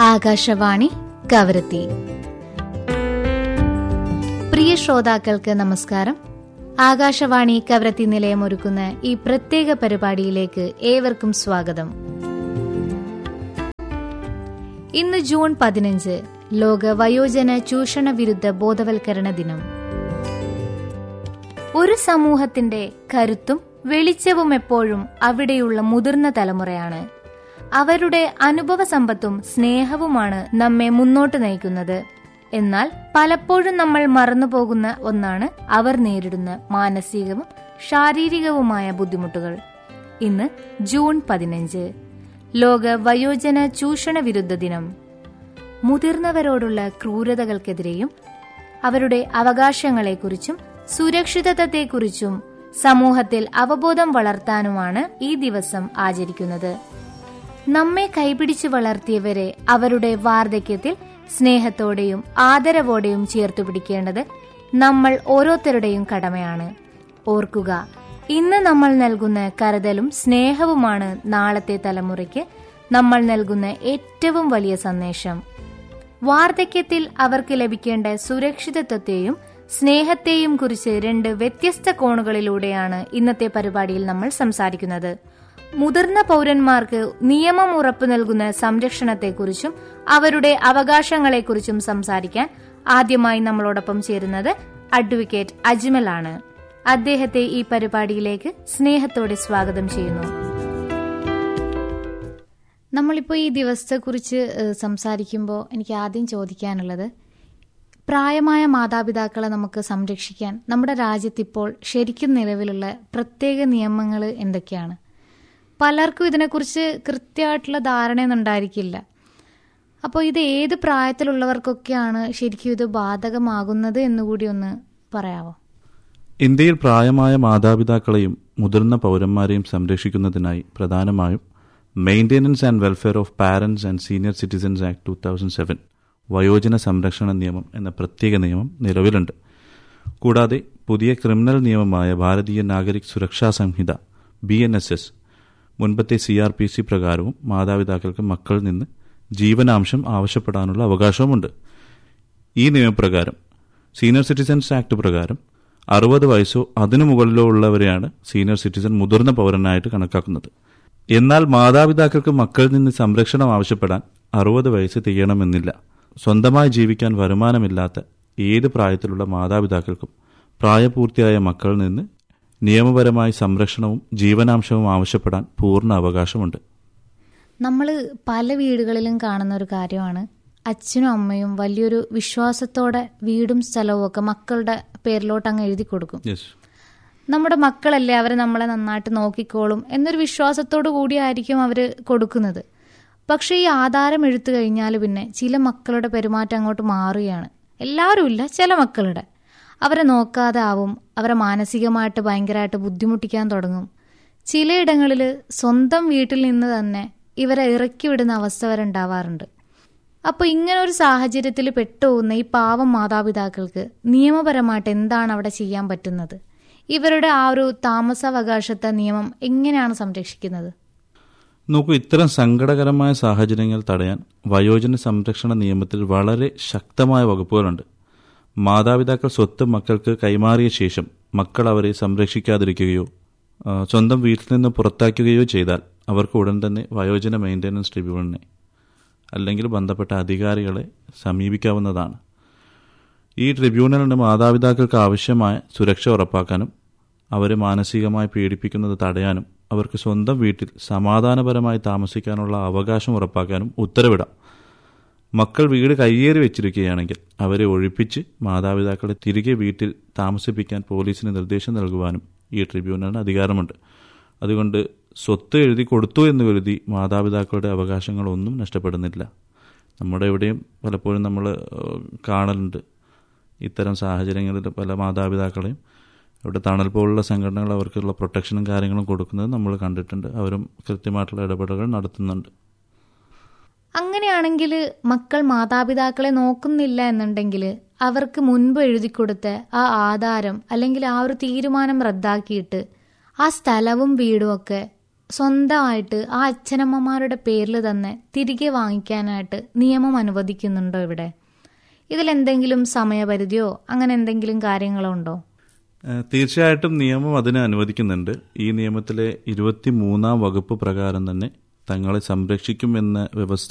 ആകാശവാണി കവരത്തി പ്രിയ ശ്രോതാക്കൾക്ക് നമസ്കാരം ആകാശവാണി കവരത്തി നിലയം ഒരുക്കുന്ന ഈ പ്രത്യേക പരിപാടിയിലേക്ക് ഏവർക്കും സ്വാഗതം ഇന്ന് ജൂൺ പതിനഞ്ച് ലോക വയോജന ചൂഷണ വിരുദ്ധ ബോധവൽക്കരണ ദിനം ഒരു സമൂഹത്തിന്റെ കരുത്തും വെളിച്ചവും എപ്പോഴും അവിടെയുള്ള മുതിർന്ന തലമുറയാണ് അവരുടെ അനുഭവ സമ്പത്തും സ്നേഹവുമാണ് നമ്മെ മുന്നോട്ട് നയിക്കുന്നത് എന്നാൽ പലപ്പോഴും നമ്മൾ മറന്നുപോകുന്ന ഒന്നാണ് അവർ നേരിടുന്ന മാനസികവും ശാരീരികവുമായ ബുദ്ധിമുട്ടുകൾ ഇന്ന് ജൂൺ പതിനഞ്ച് ലോക വയോജന ചൂഷണ വിരുദ്ധ ദിനം മുതിർന്നവരോടുള്ള ക്രൂരതകൾക്കെതിരെയും അവരുടെ അവകാശങ്ങളെക്കുറിച്ചും സുരക്ഷിതത്വത്തെക്കുറിച്ചും സമൂഹത്തിൽ അവബോധം വളർത്താനുമാണ് ഈ ദിവസം ആചരിക്കുന്നത് നമ്മെ കൈപിടിച്ചു വളർത്തിയവരെ അവരുടെ വാർദ്ധക്യത്തിൽ സ്നേഹത്തോടെയും ആദരവോടെയും ചേർത്തു പിടിക്കേണ്ടത് നമ്മൾ ഓരോരുത്തരുടെയും കടമയാണ് ഓർക്കുക ഇന്ന് നമ്മൾ നൽകുന്ന കരുതലും സ്നേഹവുമാണ് നാളത്തെ തലമുറയ്ക്ക് നമ്മൾ നൽകുന്ന ഏറ്റവും വലിയ സന്ദേശം വാർദ്ധക്യത്തിൽ അവർക്ക് ലഭിക്കേണ്ട സുരക്ഷിതത്വത്തെയും സ്നേഹത്തെയും കുറിച്ച് രണ്ട് വ്യത്യസ്ത കോണുകളിലൂടെയാണ് ഇന്നത്തെ പരിപാടിയിൽ നമ്മൾ സംസാരിക്കുന്നത് മുതിർന്ന പൗരന്മാർക്ക് നിയമം ഉറപ്പു നൽകുന്ന സംരക്ഷണത്തെക്കുറിച്ചും അവരുടെ അവകാശങ്ങളെക്കുറിച്ചും സംസാരിക്കാൻ ആദ്യമായി നമ്മളോടൊപ്പം ചേരുന്നത് അഡ്വക്കേറ്റ് അജ്മലാണ് അദ്ദേഹത്തെ ഈ പരിപാടിയിലേക്ക് സ്നേഹത്തോടെ സ്വാഗതം ചെയ്യുന്നു നമ്മളിപ്പോൾ ഈ ദിവസത്തെക്കുറിച്ച് സംസാരിക്കുമ്പോൾ എനിക്ക് ആദ്യം ചോദിക്കാനുള്ളത് പ്രായമായ മാതാപിതാക്കളെ നമുക്ക് സംരക്ഷിക്കാൻ നമ്മുടെ രാജ്യത്തിപ്പോൾ ശരിക്കും നിലവിലുള്ള പ്രത്യേക നിയമങ്ങൾ എന്തൊക്കെയാണ് പലർക്കും ഇതിനെക്കുറിച്ച് കൃത്യമായിട്ടുള്ള ധാരണയൊന്നും ഉണ്ടായിരിക്കില്ല അപ്പോൾ ഇത് ഏത് പ്രായത്തിലുള്ളവർക്കൊക്കെയാണ് ശരിക്കും ഇത് ബാധകമാകുന്നത് എന്നുകൂടി ഒന്ന് പറയാവോ ഇന്ത്യയിൽ പ്രായമായ മാതാപിതാക്കളെയും മുതിർന്ന പൗരന്മാരെയും സംരക്ഷിക്കുന്നതിനായി പ്രധാനമായും maintenance and welfare of parents and senior citizens act two thousand seven വയോജന സംരക്ഷണ നിയമം എന്ന പ്രത്യേക നിയമം നിലവിലുണ്ട് കൂടാതെ പുതിയ criminal നിയമമായ Bharatiya Nagarik Suraksha Sanhita B N S S മുൻപത്തെ സി ആർ പി സി പ്രകാരവും മാതാപിതാക്കൾക്ക് മക്കളിൽ നിന്ന് ജീവനാംശം ആവശ്യപ്പെടാനുള്ള അവകാശവുമുണ്ട് ഈ നിയമപ്രകാരം സീനിയർ സിറ്റിസൺസ് ആക്ട് പ്രകാരം അറുപത് വയസ്സോ അതിനു മുകളിലോ ഉള്ളവരെയാണ് സീനിയർ സിറ്റിസൺ മുതിർന്ന പൗരനായിട്ട് കണക്കാക്കുന്നത് എന്നാൽ മാതാപിതാക്കൾക്ക് മക്കളിൽ നിന്ന് സംരക്ഷണം ആവശ്യപ്പെടാൻ അറുപത് വയസ്സ് തികയണമെന്നില്ല സ്വന്തമായി ജീവിക്കാൻ വരുമാനമില്ലാത്ത ഏത് പ്രായത്തിലുള്ള മാതാപിതാക്കൾക്കും പ്രായപൂർത്തിയായ മക്കളിൽ നിന്ന് നിയമപരമായി സംരക്ഷണവും ജീവനാംശവും ആവശ്യപ്പെടാൻ പൂർണ്ണ അവകാശമുണ്ട് നമ്മൾ പല വീടുകളിലും കാണുന്ന ഒരു കാര്യമാണ് അച്ഛനും അമ്മയും വലിയൊരു വിശ്വാസത്തോടെ വീടും സ്ഥലവും ഒക്കെ മക്കളുടെ പേരിലോട്ട് അങ്ങ് എഴുതി കൊടുക്കും യെസ് നമ്മുടെ മക്കളല്ലേ അവരെ നമ്മളെ നന്നായിട്ട് നോക്കിക്കോളും എന്നൊരു വിശ്വാസത്തോടു കൂടിയായിരിക്കും അവർ കൊടുക്കുന്നത് പക്ഷേ ഈ ആധാരം എഴുത്തു കഴിഞ്ഞാൽ പിന്നെ ചില മക്കളുടെ പെരുമാറ്റം അങ്ങോട്ട് മാറുകയാണ് എല്ലാവരും ഇല്ല ചില മക്കളുടെ അവരെ നോക്കാതെ ആവും അവരെ മാനസികമായിട്ട് ഭയങ്കരമായിട്ട് ബുദ്ധിമുട്ടിക്കാൻ തുടങ്ങും ചിലയിടങ്ങളിൽ സ്വന്തം വീട്ടിൽ നിന്ന് തന്നെ ഇവരെ ഇറക്കി വിടുന്ന അവസ്ഥ വരെ ഉണ്ടാവാറുണ്ട് അപ്പോൾ ഇങ്ങനെ ഒരു സാഹചര്യത്തിൽ പെട്ടുപോകുന്ന ഈ പാവം മാതാപിതാക്കൾക്ക് നിയമപരമായിട്ട് എന്താണ് അവിടെ ചെയ്യാൻ പറ്റുന്നത് ഇവരുടെ ആ ഒരു താമസാവകാശത്തെ നിയമം എങ്ങനെയാണ് സംരക്ഷിക്കുന്നത് നോക്കൂ ഇത്തരം സങ്കടകരമായ സാഹചര്യങ്ങൾ തടയാൻ വയോജന സംരക്ഷണ നിയമത്തിൽ വളരെ ശക്തമായ വകുപ്പുകളുണ്ട് മാതാപിതാക്കൾ സ്വത്ത് മക്കൾക്ക് കൈമാറിയ ശേഷം മക്കൾ അവരെ സംരക്ഷിക്കാതിരിക്കുകയോ ആ, സ്വന്തം വീട്ടിൽ നിന്ന് പുറത്താക്കുകയോ ചെയ്താൽ അവർക്ക് ഉടൻ തന്നെ വയോജന മെയിൻ്റനൻസ് ട്രിബ്യൂണലിനെ അല്ലെങ്കിൽ ബന്ധപ്പെട്ട അധികാരികളെ സമീപിക്കാവുന്നതാണ് ഈ ട്രിബ്യൂണലിന് മാതാപിതാക്കൾക്ക് ആവശ്യമായ സുരക്ഷ ഉറപ്പാക്കാനും അവരെ മാനസികമായി പീഡിപ്പിക്കുന്നത് തടയാനും അവർക്ക് സ്വന്തം വീട്ടിൽ സമാധാനപരമായി താമസിക്കാനുള്ള അവകാശം ഉറപ്പാക്കാനും ഉത്തരവിടാം മക്കൾ വീട് കയ്യേറി വെച്ചിരിക്കുകയാണെങ്കിൽ അവരെ ഒഴിപ്പിച്ച് മാതാപിതാക്കളെ തിരികെ വീട്ടിൽ താമസിപ്പിക്കാൻ പോലീസിന് നിർദ്ദേശം നൽകുവാനും ഈ ട്രിബ്യൂണലിന് അധികാരമുണ്ട് അതുകൊണ്ട് സ്വത്ത് എഴുതി കൊടുത്തു എന്ന് കരുതി മാതാപിതാക്കളുടെ അവകാശങ്ങളൊന്നും നഷ്ടപ്പെടുന്നില്ല നമ്മുടെ എവിടെയും പലപ്പോഴും നമ്മൾ കാണലുണ്ട് ഇത്തരം സാഹചര്യങ്ങളിൽ പല മാതാപിതാക്കളെയും ഇവിടെ തണൽ പോലുള്ള സംഘടനകൾ അവർക്കുള്ള പ്രൊട്ടക്ഷനും കാര്യങ്ങളും കൊടുക്കുന്നത് നമ്മൾ കണ്ടിട്ടുണ്ട് അവരും കൃത്യമായിട്ടുള്ള ഇടപെടലുകൾ നടത്തുന്നുണ്ട് അങ്ങനെയാണെങ്കിൽ മക്കൾ മാതാപിതാക്കളെ നോക്കുന്നില്ല എന്നുണ്ടെങ്കിൽ അവർക്ക് മുൻപ് എഴുതി കൊടുത്ത ആ ആധാരം അല്ലെങ്കിൽ ആ ഒരു തീരുമാനം റദ്ദാക്കിയിട്ട് ആ സ്ഥലവും വീടും ഒക്കെ സ്വന്തമായിട്ട് ആ അച്ഛനമ്മമാരുടെ പേരിൽ തന്നെ തിരികെ വാങ്ങിക്കാനായിട്ട് നിയമം അനുവദിക്കുന്നുണ്ടോ ഇവിടെ ഇതിലെന്തെങ്കിലും സമയപരിധിയോ അങ്ങനെ എന്തെങ്കിലും കാര്യങ്ങളോ ഉണ്ടോ ഏഹ് തീർച്ചയായിട്ടും നിയമം അതിനെ അനുവദിക്കുന്നുണ്ട് ഈ നിയമത്തിലെ ഇരുപത്തി മൂന്നാം വകുപ്പ് പ്രകാരം തന്നെ തങ്ങളെ സംരക്ഷിക്കും എന്ന വ്യവസ്ഥ